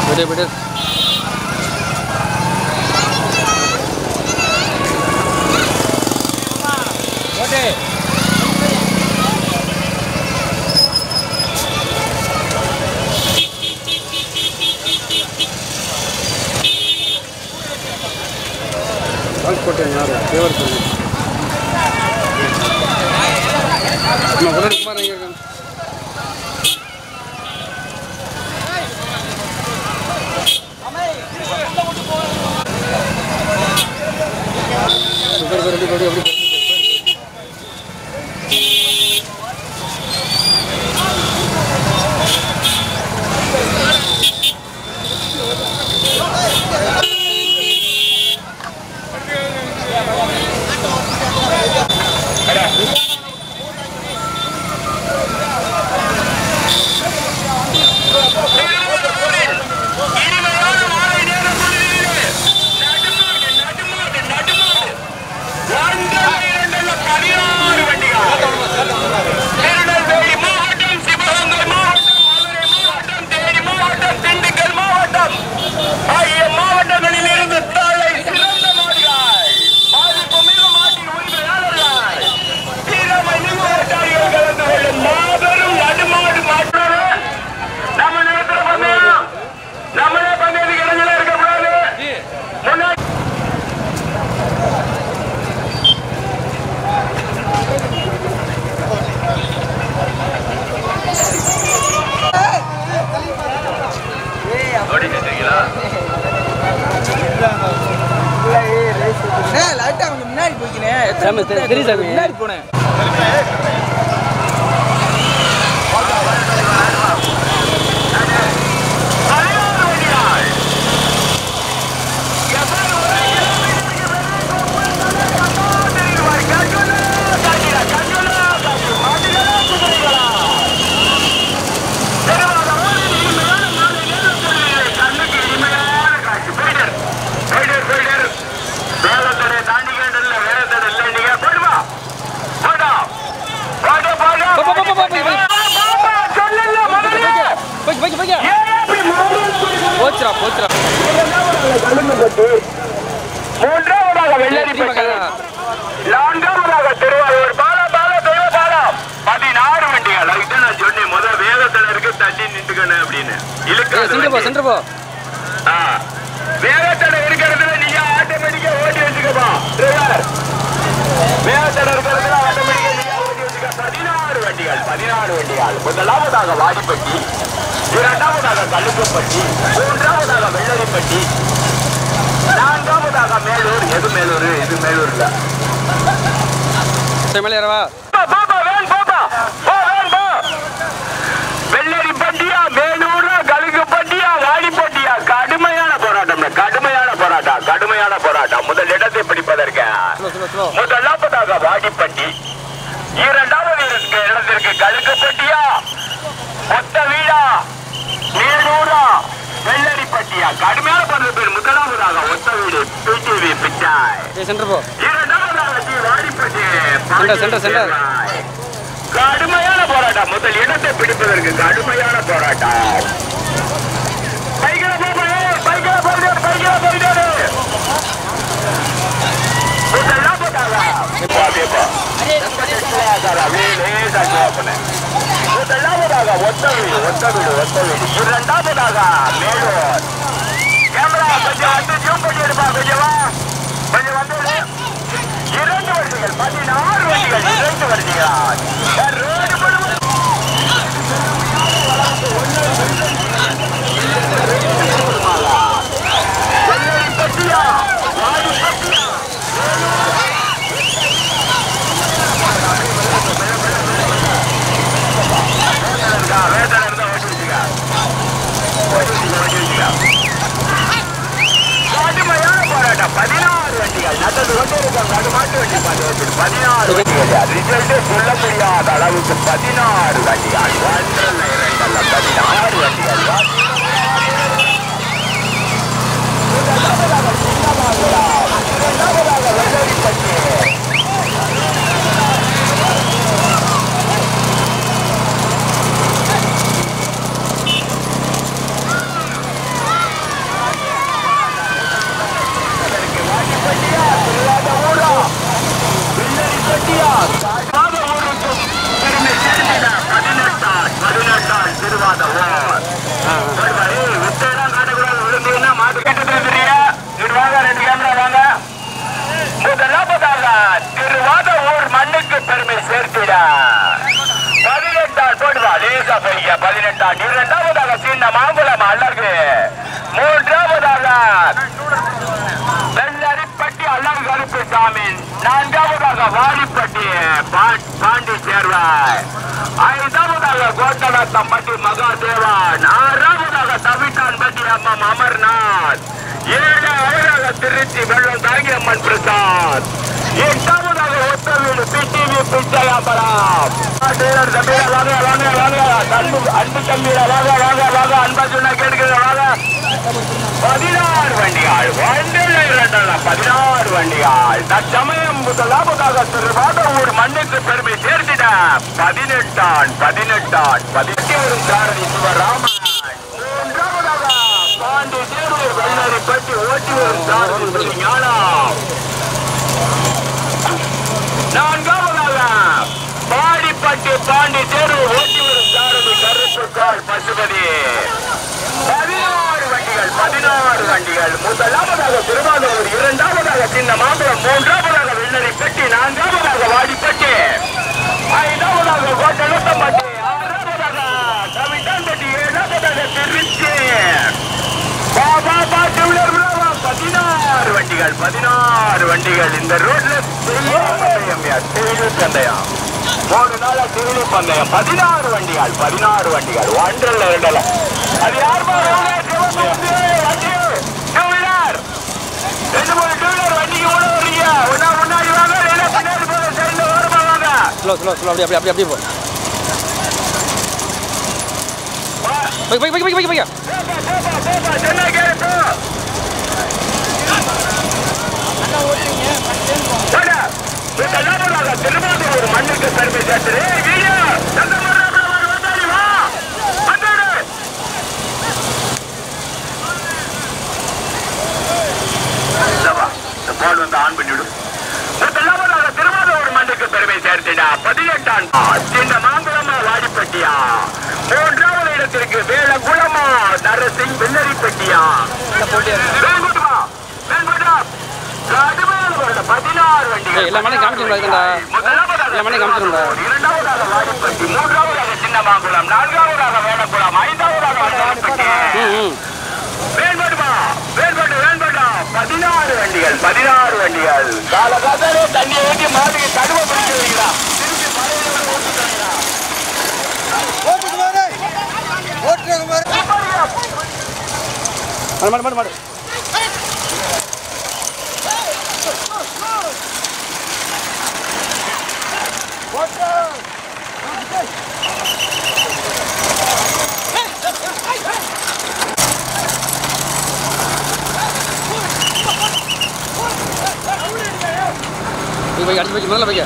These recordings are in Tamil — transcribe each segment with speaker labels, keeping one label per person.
Speaker 1: போயிட்டு போயிட்டு
Speaker 2: ஓட்டு
Speaker 1: டிரான்ஸ்போர்ட் யார் ஃபேவர் சொல்லி நம்ம முன்னாடி குமார் எங்கே இருக்காங்க சுகர் ரெடி ரெடி அப்படி
Speaker 3: இனிமையான மாலை நேர பொழுதிலே நடுமாடு, நடுமாடு, நடுமாடு. ஒன்றல்ல, இரண்டல்ல, பதினாறு வண்டிகள். திருநெல்வேலி மாவட்டம், சிவகங்கை மாவட்டம், மதுரை மாவட்டம், தேனி மாவட்டம், திண்டுக்கல் மாவட்டம் ஆகிய மாவட்டங்களில் இருந்து தலை சிறந்த மாடுகள். பாதிப்புமிகு மாட்டின் உரிமையாளர்கள். வீரமை நிறுவனத்தார்கள் கலந்து கொள்ளும் மாபெரும் நடுமாடு மாற்றவர் நம்ம நிறுத்துற பந்தயம் நம்மளே பந்தயத்துக்கு இடைஞ்சல இருக்கக்கூடாது முன்னாடி
Speaker 2: லைட்டா அவங்க முன்னாடி போய்க்கினேன்
Speaker 1: சாமி, தெரி- தெரியும் சாமி.
Speaker 2: முன்னாடி போனேன்
Speaker 3: பதினாறு வண்டிகள். எவ்வாறு ஒரு தெரியுமாறு கண்கொள்ளா காட்சிகளா, கண்கொள்ளா காட்சி. மாடுகளா, குதிரைகளா? தெருவாக ஓடி இனிமையான மாலை நேரம் பொழுதிலே கண்ணுக்கு இனிமையான காட்சி. போயிடர், போயிடர், போயிடர். வேலத்தடை தாண்டி கேட்டதில்ல, வேலத்தடை இல்லை, நீங்க போயிடுவா. போடா. போடு, போடு,
Speaker 1: போ, போ, போ, போ, போ, போ.
Speaker 3: பாப்பா, சொல்லல முதல்ல.
Speaker 1: போய்க்கு போய்க்கு போய்க்கு
Speaker 3: ஏன் இப்படி மாடுகள் குடிக்கிறது?
Speaker 1: போச்சுடா போச்சுடா
Speaker 3: கல்லுங்கப்பட்டு மூன்றாவதாக வெள்ளரிப்பட்டு நான்காவதாக திருவாரூர் பாலா பாலா தெய்வ பாலா பதினாறு வண்டிகள் அதுக்கு நான் சொன்னேன் முதல் வேகத்துல இருக்கு தட்டி நின்றுக்கணும் அப்படின்னு
Speaker 1: ஏய்
Speaker 3: இழுக்காத
Speaker 1: சென்று போ
Speaker 3: வண்டி.
Speaker 1: சென்று போ
Speaker 3: ஆ. வேகத்தடை இருக்கிறதுல நீங்க ஆட்டோமேட்டிக்கா ஓட்டி வச்சுக்கப்பா டிரைவர் வேகத்தடை இருக்கிறதுல ஆட்டோமேட்டிக்கா நீங்க ஓட்டி வச்சுக்க பதினாறு வண்டிகள் பதினாறு வண்டிகள் முதலாவதாக வாடிப்பட்டி இரண்டாவதாக கல்லுக்கப்பட்டி மூன்றாவதாக வெள்ளரிப்பட்டி நான்காவதாக மேலூர் எது மேலூர் இது மேலூர் இல்ல
Speaker 1: சரி மேலே ஏறவா
Speaker 3: பாப்பா வேன் பாப்பா போ வேன் போ வெள்ளரி பட்டியா மேலூரா கலுங்கு பட்டியா வாடி பட்டியா கடுமையான போராட்டம் கடுமையான போராட்டம் கடுமையான போராட்டம் முதல் இடத்தை பிடிப்பதற்கு
Speaker 1: ஸ்லோ ஸ்லோ ஸ்லோ
Speaker 3: முதலாவதாக வாடிப்பட்டி இரண்டாவது இருக்க இடத்திற்கு கழுக்கப்பட்டியா மொத்த வீடா மேலூரா வெள்ளரிப்பட்டியா கடுமையான பண்ற பேர் முதலாவதாக ஒத்த வீடு பிடிவி பிச்சாய்
Speaker 1: ஏய் சென்று போ
Speaker 3: இரண்டாவதாக G Vadipatti
Speaker 1: centre, centre, centre.
Speaker 3: கடுமையான போராட்டம் முதல் இடத்தை பிடிப்பதற்கு கடுமையான போராட்டம் பைக்கில போகிறேன் பைக்கில போகிறேன் பைக்கில போகிறேன் முதலாவதாக பாப்பா முதலாவதாக ஒத்த வீடு ஒத்த வீடு ஒத்த வீடு இரண்டாவதாக மேலூர் கேமரா கொஞ்சம் வந்து ஜூம் பண்ணி எடுப்பா கொஞ்சம் வா கொஞ்சம் வந்து எடு. இரண்டு வண்டிகள் பதினாறு வண்டிகள் இரண்டு வண்டிகள் ரோடு முழுவதும் வெள்ளை பட்டியா வாடி பட்டியா இருக்கா வேதனை இருந்தா ஓட்டி வச்சுக்க ஓட்டி வச்சுக்க ஓட்டி வச்சுக்க கடுமையான போராட்டம் பதினாறு வண்டிகள் நடந்து கொண்டே இருக்காங்க அது மாட்டு வண்டி பார்த்து வச்சுட்டு பதினாறு வண்டிகள் ரிசல்ட்டே சொல்ல முடியாத அளவுக்கு பதினாறு வண்டிகள் ஒன்றல்ல இரண்டல்ல பதினாறு வண்டிகள் வெற்றியாண்டான் இரண்டாவதாக சின்ன மாங்குளம் அழகு மூன்றாவதாக வெள்ளரிப்பட்டி அழகு கருப்பு சாமி நான்காவதாக வாடிப்பட்டி பா- பாண்டி சேர்வாய் ஐந்தாவதாக கோட்டநாத்தம்பட்டி மகாதேவன் ஆறாவதாக தவிட்டான்பட்டி அம்மம் அமர்நாத் ஏழாவதாக திருச்சி வெள்ளம் தாங்கியம்மன் பிரசாத் எட்டாவதாக ஒத்த வீடு பிடிவி பிச்சையாம்பரம் டீலர் தம்பியா வாங்க வாங்க வாங்க அன்பு அன்பு தம்பியா வாங்க வாங்க வாங்க அன்பா சொன்னா கேட்கிற வாங்க பதினாறு வண்டிகள் ஒன்றில் இரண்டல்ல பதினாறு வண்டிகள் தற்சமயம் முதலாவதாக திருவாதூர் மண்ணுக்கு பெருமை சேர்த்திட பதினெட்டான் பதினெட்டான் பதினெட்டு வரும் சாரதி சிவராமன் மூன்றாவதாக பாண்டி தேர்வு வெள்ளரி பற்றி ஓட்டி வரும் சாரதி திரு ஞானம் நான்காவதாக பாடிப்பட்டு பாண்டி தேர்வு ஓட்டி வரும் சாரதி கருப்புக்கால் பசுபதி பதினாறு வண்டிகள் பதினாறு வண்டிகள் முதலாவதாக திருவாரூர் இரண்டாவதாக சின்ன மாம்பழம் மூன்றாவதாக வெள்ளரி பெட்டி நான்காவதாக வாடிப்பட்டி ஐந்தாவதாக கோட்டலத்தம்பட்டி ஆறாவதாக கவிதான்பட்டி ஏழாவதாக திருச்சி பாபா பா டூலர் விழாவா பதினாறு வண்டிகள் பதினாறு வண்டிகள் இந்த ரோட்ல டிவிலி பந்தயம் மூணு நாளா டிவிலி பந்தயம் பதினாறு வண்டிகள் பதினாறு வண்டிகள் ஒன்றல்ல இரண்டல்ல அது யார் ரெண்டு மூணு டூ வீலர் வண்டிக்கு கூட வரீங்க ஒன்னா முன்னாடி வாங்க இல்லைன்னா பின்னாடி போங்க சைடுல ஓரமா வாங்க
Speaker 1: ஸ்லோ ஸ்லோ ஸ்லோ அப்படி அப்படி அப்படி போ போய் போய் போய் போய் போய் போய்
Speaker 3: போப்பா, போப்பா, போப்பா, சென்னை கேரு, போ. போடா. இந்த லாபலாக திருவாரூர் மண்ணுக்கு பெருமை சேர்த்துரு. ஏய், வீடியோ, சண்டை போடுறாப்புல ஒரு வந்தாடி, வா. வந்துடு. இந்த வா, இந்த போன் வந்து ஆன் பண்ணிவிடு இந்த லாபலாக திருவாரூர் மண்ணுக்கு பெருமை சேர்த்திடா பதினெட்டாம் சின்ன மாங்குளமா வாடிப்பட்டியா மூன்றாவது இடத்திற்கு வேலகுளமா நரசிங் வெள்ளரிப்பட்டியா வேங்குட்டுமா வேங்குட்டா கடுமையான வருடம் பதினாறு வண்டிகள்
Speaker 1: ஏய், எல்லா மண்ணையும் காமிச்சிருந்தா இதுண்டா.
Speaker 3: முதலாவதாக
Speaker 1: எல்லா மண்ணையும் காமிச்சிருந்தா.
Speaker 3: இரண்டாவதாக வாடிப்பட்டி மூன்றாவதாக சின்னமாங்குளம் நான்காவதாக வேலகுளம் ஐந்தாவதாக வண்ணாரப்பட்டி
Speaker 1: ம் ம்
Speaker 3: வேண்படுமா வேண்பட்டு வேண்பட்டா பதினாறு வண்டிகள் பதினாறு வண்டிகள் காலகாத்தாலே தண்ணியை ஊற்றி மாட்டுக்கு கடுமை பிடிச்சு வைக்கிறான் திருப்பி மலையில ஓட்டு தருகிறான்.
Speaker 2: ஓட்டுக்குமாரு ஓட்டுக்குமாரு
Speaker 1: மாடு மாடு மாடு மாடு போய் போய் அடிச்சு போய் முதல்ல போய்க்க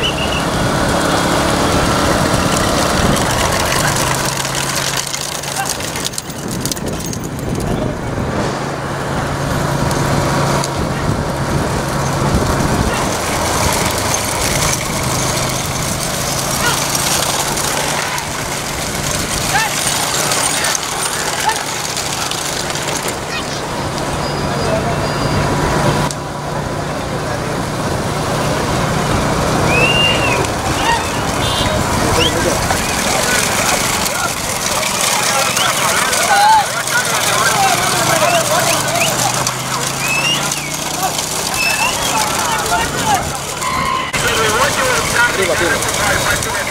Speaker 1: அப்படியே போ, அப்படியே போ.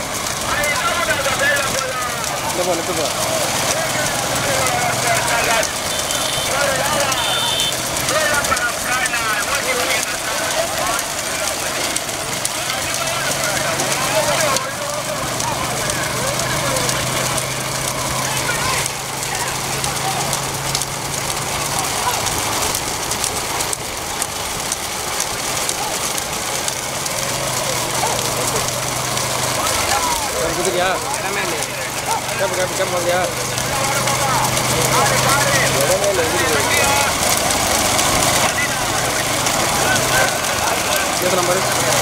Speaker 1: இந்த போ நிட்டு போ குதிரியா கேப்பு கேப்பு கேப்பு மாதிரியா இடமே இல்லை எங்கிட்டு கேட்க நம்பரு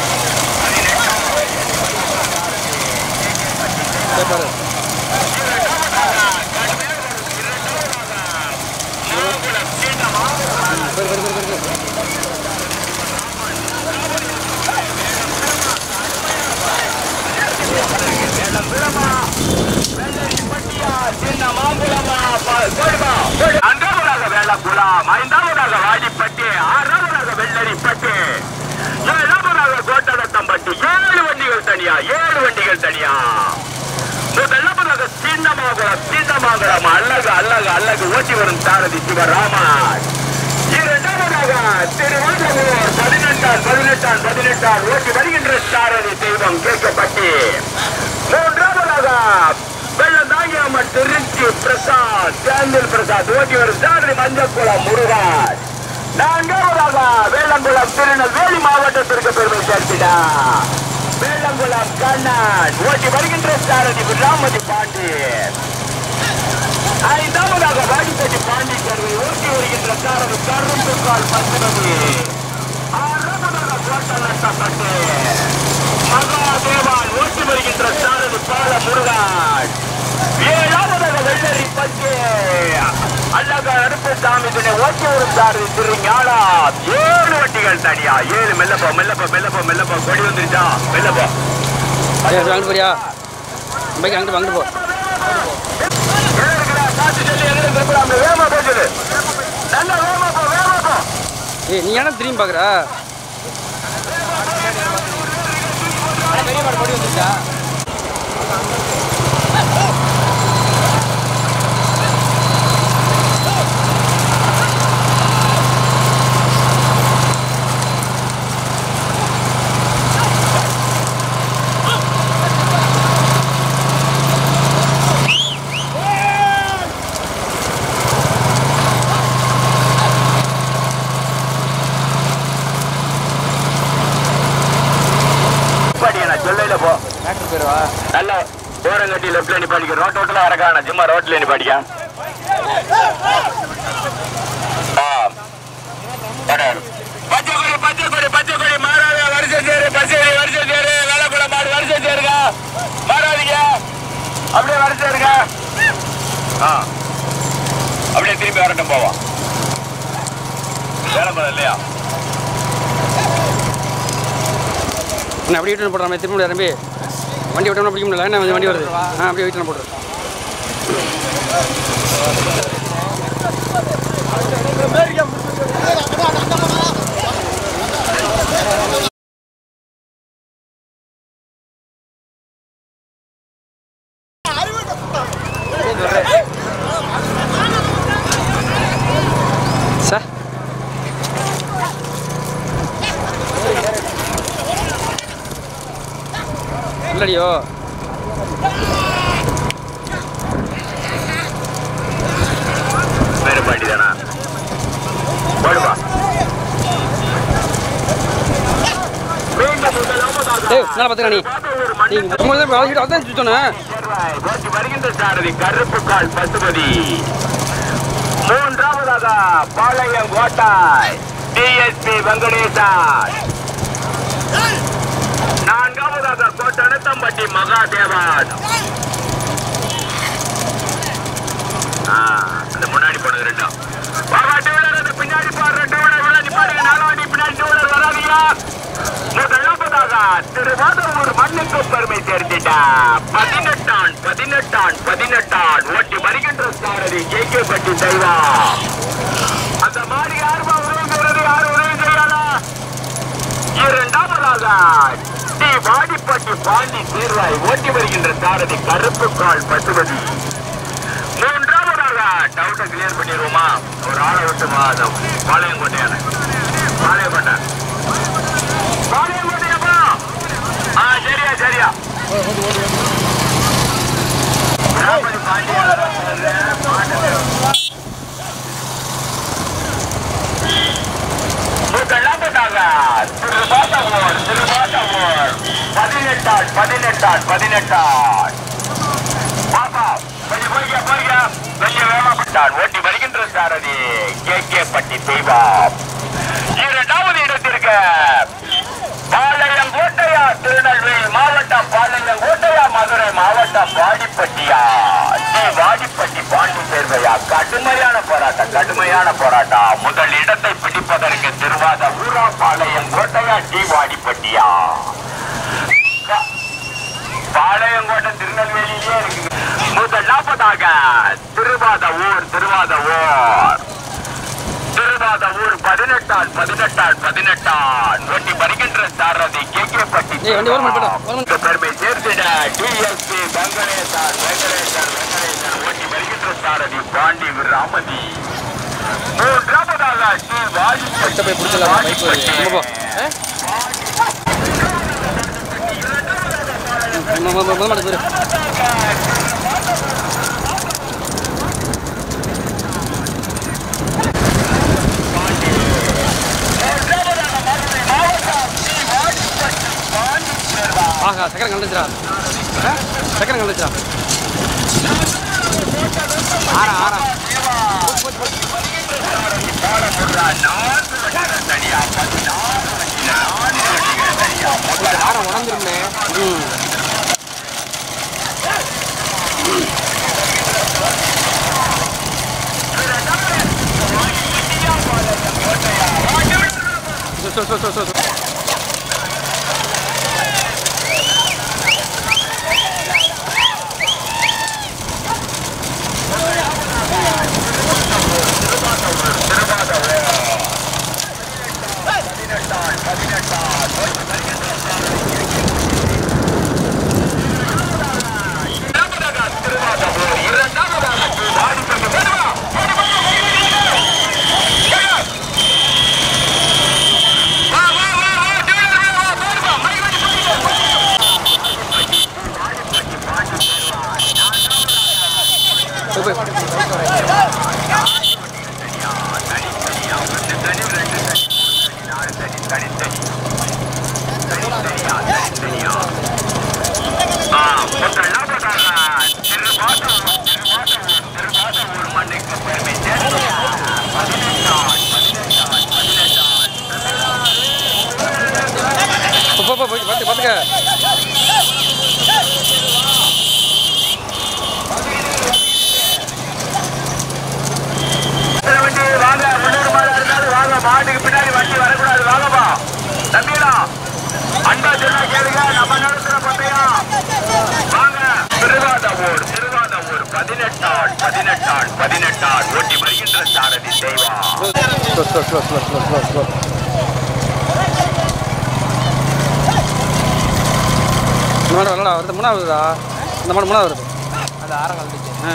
Speaker 1: கேட்பாரு சரி சரி சரி சரி சரி
Speaker 3: கொள்ளலாம் ஐந்தாவதாக வாடிப்பட்டு ஆறாவதாக வெள்ளரிப்பட்டு ஏழாவதாக கோட்டடத்தம்பட்டி ஏழு வண்டிகள் தனியா ஏழு வண்டிகள் தனியா முதலாவதாக சின்னமாகுளம் சின்னமாகுளம் அழகு அழகு அழகு ஓட்டி வரும் சாரதி சிவராமன் இரண்டாவதாக திருவாரூர் பதினெட்டாம் பதினெட்டாம் பதினெட்டாம் ஓட்டி வருகின்ற சாரதி தெய்வம் கேட்கப்பட்டு மூன்றாவதாக வெள்ளந்தாங்கியம்மன் திருச்சி பிரசாத் சேந்தில் பிரசாத் ஓட்டி வரும் சாரதி மஞ்சக்குளம் முருகன் நான்காவதாக வேளங்குளம் திருநெல்வேலி மாவட்டத்திற்கு பெருமை சேர்த்திடா வேளங்குளம் கண்ணன் ஓட்டி வருகின்ற சாரதி ராமதி பாண்டி ஐந்தாவதாக வாடிப்பட்டி பாண்டிச்சேரி ஓட்டி வருகின்ற சாரதி கரும்புக்கால் பத்திரது ஆறாவதாக கோட்டை நட்டப்பட்டு மகாதேவான் ஓட்டி வருகின்ற சாரதி பால முருகன் ஏழாவதாக வெள்ளரி பட்டு அழக அருப்பு சாமி துணை ஓட்டி வரும் சாரதி திரு ஞானா ஏழு வண்டிகள் தனியா ஏழு மெல்லப்போ மெல்லப்போ மெல்லப்போ மெல்லப்போ கொடி வந்துருச்சா மெல்லப்போ
Speaker 1: ஏய் வாங்கிட்டு போறியா பைக் அங்கிட்டு வாங்கிட்டு போ
Speaker 3: இருக்குடா, காத்து சொல்லி எங்களுக்கு திருப்பலாம் வேகமா போச்சுது நல்லா வேகமா போ வேகமா போ
Speaker 1: ஏய் நீ ஏன்னா திரும்பி பார்க்குறா
Speaker 3: பாடியா நான் சொல்லையில போ
Speaker 1: டாக்டர் போயிடுவா
Speaker 3: நல்லா ஓரங்கட்டி லெஃப்ட்ல நிப்பாடிக்க ரோட் ரோட்ல இறக்கான சும்மா ரோட்ல நிப்பாடிக்க ஆ. வராரு. பச்சை கொடி பச்சை கொடி பச்சை கொடி மாறாத வரிசை சேரு பச்சை கொடி வரிசை சேரு வேலைக்குள்ள மாடு வரிசை சேருங்க மாறாதீங்க அப்படியே வரிசை இருங்க ஆ அப்படியே திரும்பி வரட்டும் போவோம் வேலை பண்ண இல்லையா
Speaker 1: என்ன அப்படியே வீட்டில் போடுறாமே திரும்ப முடியாது தம்பி வண்டி விட்டோம்னா பிடிக்க முடியல என்ன வண்டி வருது ஆ அப்படியே வீட்டில் போடுறேன் சார் இல்லடியோ
Speaker 3: வேறுபாட்டி தானா போடுவா மீண்டும் முதலாவதாக
Speaker 1: ஏய் நல்லா பார்த்துக்கா நீ
Speaker 3: ஒரு
Speaker 1: நீ
Speaker 3: மண்ணின்
Speaker 1: மொத்தமாக தான் வளர்ச்சிட்டு அதான் சுத்தணும்
Speaker 3: சேர்வாய். ஓட்டி வருகின்ற சாரதி கருப்பு கால் பசுபதி மூன்றாவதாக பாளையம் கோட்டாய் டிஎஸ்பி வெங்கடேசன் நான்காவதாக கோட்டனத்தம்பட்டி மகாதேவன் ஆ, அந்த முன்னாடி போனது ரெண்டும் வாவா, two wheeler, அந்த பின்னாடி போற two wheeler விட நிப்பாட்டுங்க. நாலாவண்டி பின்னாடி two wheeler வராதீங்க. முதலாவதாக திருவாரூர் மண்ணுக்கு பெருமை சேர்த்திட்டா பதினெட்டான் பதினெட்டான் பதினெட்டான் ஓட்டி வருகின்ற சாரதி ஜெயிக்கப்பட்டு தெய்வா அந்த மாதிரி யாருமா உதவி செய்யறது யாரு உதவி செய்யாதா இரண்டாவதாக டி வாடிப்பட்டி பாண்டி சீர்வாய் ஓட்டி வருகின்ற சாரதி கருப்பு கால் பசுபதி மூன்றாவதாக டவுட்டை கிளியர் பண்ணிடுவோமா ஒரு ஆளை விட்டுமா அந்த பாளையங்கோட்டையான பாளையங்கோட்டை பாளையங்கோட்டையப்பா ஆ சரியா சரியா ராமதி பாண்டியா முதலாவதாக திருவாதவூர் திருவாதவூர் பதினெட்டாள் பதினெட்டாள் பதினெட்டாள் பாப்பா கொஞ்சம் போய்க்க போய்க்க கொஞ்சம் வேகப்பட்டான் ஓட்டி வருகின்ற சாரதி கே கே பட்டி தெய்வம் இரண்டாவது இடத்திற்கு பாளையம் கோட்டையா திருநெல்வேலி மாவட்டம் பாளையம் கோட்டையா மதுரை மாவட்டம் வாடிப்பட்டியா டி வாடிப்பட்டி பாண்டி சேர்வையா கடுமையான போராட்டம் கடுமையான போராட்டம் முதல் இடத்தை பிடிப்பதற்கு திருவாத ஊரா பாளையம் கோட்டையா டி வாடிப்பட்டியா க- பாளையங்கோட்டை திருநெல்வேலியிலே இருக்கு முதல் நாற்பதாக திருவாத ஊர் திருவாத ஊர் பதினெட்டாள் பதினெட்டாள் பதினெட்டாள் ஓட்டி வருகின்ற சாரதி கே கே பட்டி
Speaker 1: ஏய், வண்டி ஓரம் பண்ணு, ஓரம் பண்ணு.
Speaker 3: பெருமை சேர்த்திட டிஎஸ்பி வெங்கடேசர் வெங்கடேசர் வெங்கடேசர் ஓட்டி வருகின்ற சாரதி பாண்டி ராமதி மூன்றாவதாக டி
Speaker 1: கிட்ட போய் பிடிச்சிடலாம், பைக் வருது. இங்க போ. ஆ? மொ- மொ- மொ- மொதல் மாடு போயிரு. ஆஹா சக்கரம் கண்டுச்சுடா ஆ? சக்கரம் கண்டுச்சுடா ஆறா ஆறா ஆரம் உடஞ்சிருமே ம் சொல் சொல் சொல் சொல் சொல் போய் போய் போ, போ, போ, போய் பார்த்து பார்த்துக்க
Speaker 3: வண்டி வாங்க முன்னூறு மாடு இருந்தாலும் வாங்க மாட்டுக்கு பின்னாடி வண்டி வரக்கூடாது வாங்கப்பா தம்பிகளா அன்பா சொன்னா கேளுங்க நம்ம நடத்துற பந்தயம் வாங்க திருவாதவூர் திருவாதவூர் பதினெட்டாள் பதினெட்டாள் பதினெட்டாள் ஓட்டி வருகின்ற சாரதி தெய்வா
Speaker 1: slow slow slow slow slow slow slow இந்த மாடு வரலடா வருது மூணாவது வருதா இந்த மாடு மூணாவது வருது
Speaker 2: அந்த ஆரம் கலந்துச்சு
Speaker 1: ஆ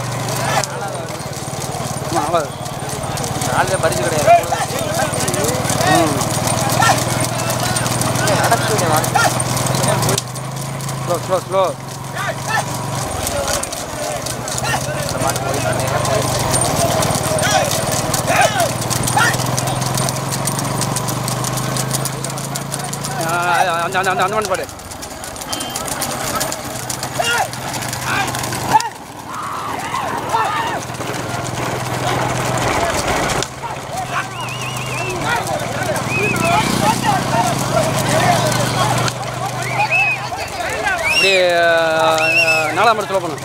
Speaker 1: ஆமா, நாலாவது
Speaker 2: நாலு பரிசு கிடையாது
Speaker 1: ம்
Speaker 2: நடக்குது
Speaker 1: ஸ்லோ ஸ்லோ ஸ்லோ அந்த அந்த அந்த அந்த மாடு பாடு அப்படியே அஹ், நாலாம் இடத்துல போகணும்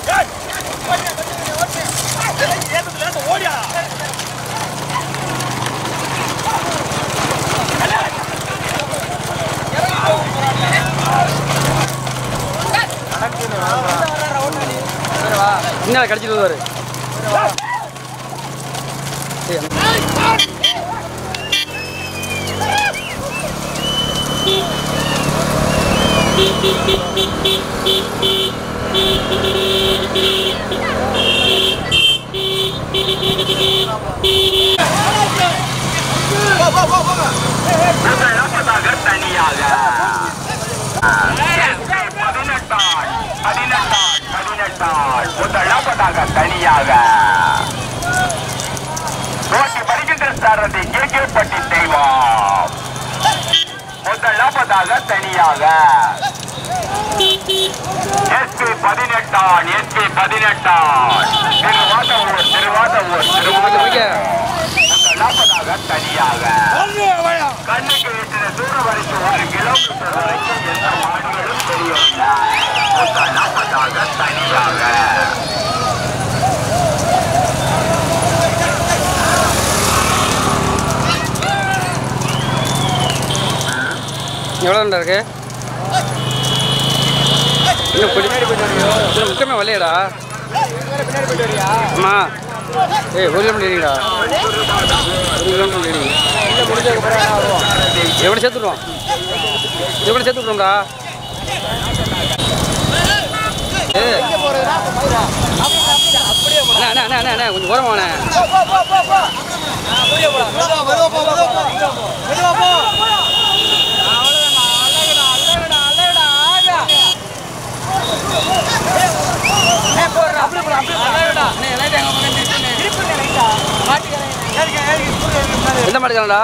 Speaker 1: என்ன கடிச்சிட்டு வருவாரு சரி, அந்த-
Speaker 3: முதலாவதாக தனியாக பதினெட்டாள் பதினெட்டாள் பதினெட்டாள் முதலாவதாக தனியாக ஓட்டி வருகின்ற சாரதி கே கே பட்டி தெய்வம் முதலாவதாக தனியாக எஸ்பி பதினெட்டான் எஸ்பி பதினெட்டான் திருவாதவூர் திருவாதவூர் திருவாதவூர் முதலாவதாக தனியாக கண்ணுக்கு எட்டின தூரம் வரைக்கும் ஒரு கிலோமீட்டர் வரைக்கும் எந்த மாடுகளும் தெரியவில்லை முதலாவதாக தனியாக
Speaker 1: எவ்வளோ இருக்கு இன்னும் பிடி இன்னும் முக்கமே வரலையடா ஆமா ஏய் ஒரு கிலோமீட்டர் ஏறிங்களா ஒரு கிலோமீட்டர் ஏறிங்க எவ்வளோ சேர்த்துடுவோம் எவ்வளோ சேர்த்து விட்றோம்டா ஏ அண்ணா அண்ணா அண்ணா அண்ணா கொஞ்சம் ஓரமா அண்ணா எந்த மாட்டுக்காரன்டா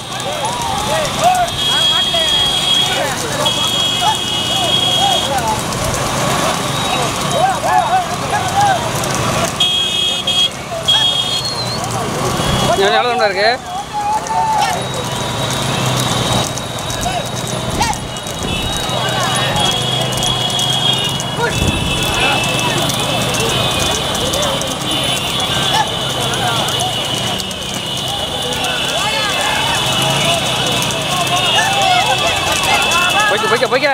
Speaker 1: எவ்வளோ தான் இருக்கு போய்க்க போய்க்க போய்க்க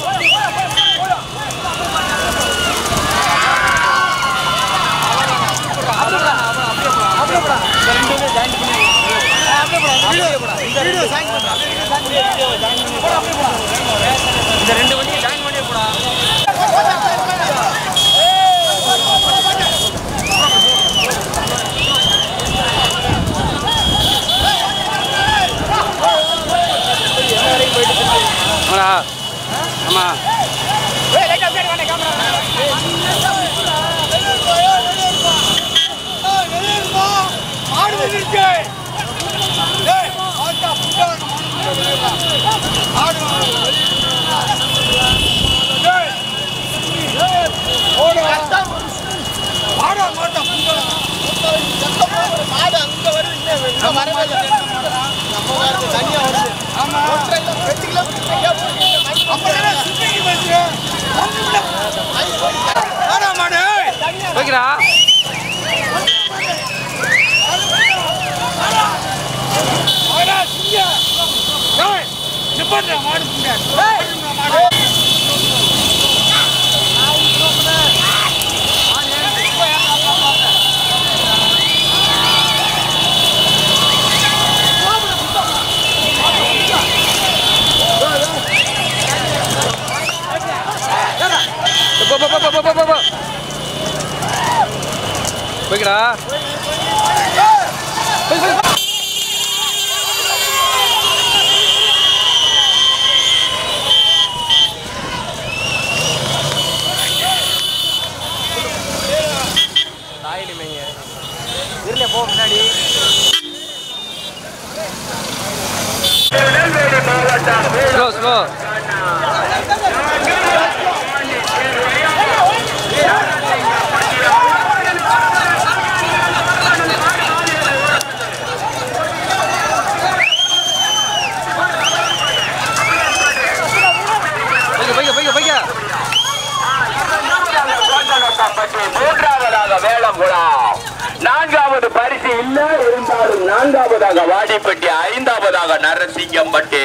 Speaker 2: இந்த ரெண்டு வண்டியை ஜாயின் பண்ணி போடா
Speaker 1: ஆமாடா ஆமாம் போய்க்கிறா போ போ போ போ போ போ போ போய்க்கிறா போய் போய்
Speaker 2: தாயிடுமேங்க இருந்தே போ முன்னாடி
Speaker 3: திருநெல்வேலி மாவட்டம்
Speaker 1: ஸ்லோ ஸ்லோ போய்க்க போய்க்க போய்க்க போய்க்க
Speaker 3: கோட்டலப்பட்டி மூன்றாவதாக வேளங்குளம் நான்காவது பரிசு இல்ல இருந்தாலும் நான்காவதாக வாடிப்பட்டி ஐந்தாவதாக நரசிங்கம்பட்டி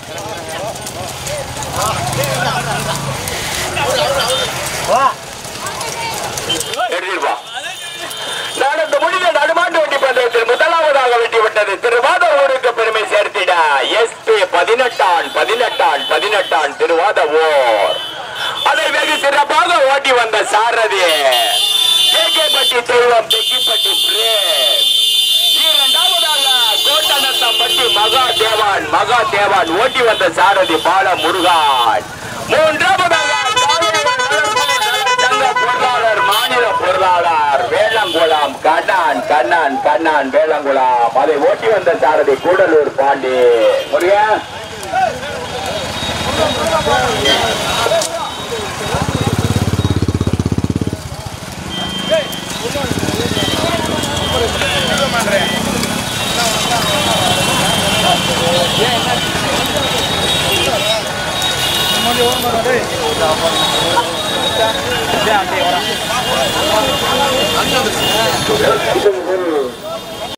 Speaker 3: எழுதிருப்பா நடந்து முடிந்த நடுமாட்டு வண்டி பந்தயத்தில் முதலாவதாக வெற்றி விட்டது திருவாத ஊருக்கு பெருமை சேர்த்திட எஸ்பி பதினெட்டான் பதினெட்டான் பதினெட்டான் திருவாத ஊர் அதை வெகு சிறப்பாக ஓட்டி வந்த சாரதி கேகேப்பட்டி தெய்வம் தெக்கிப்பட்டி பிரேம் இரண்டாவதாக கோட்டநத்தம்பட்டி மகா தேவான் மகா தேவான் ஓட்டி வந்த சாரதி பால முருகான் மூன்றாவதாக சங்க பொருளாளர் மாநில பொருளாளர் வேளங்குளம் கண்ணான் கண்ணான் கண்ணான் வேளங்குளம் அதை ஓட்டி வந்த சாரதி கூடலூர் பாண்டி முருகன்
Speaker 2: அப்படியே அப்படியே வரா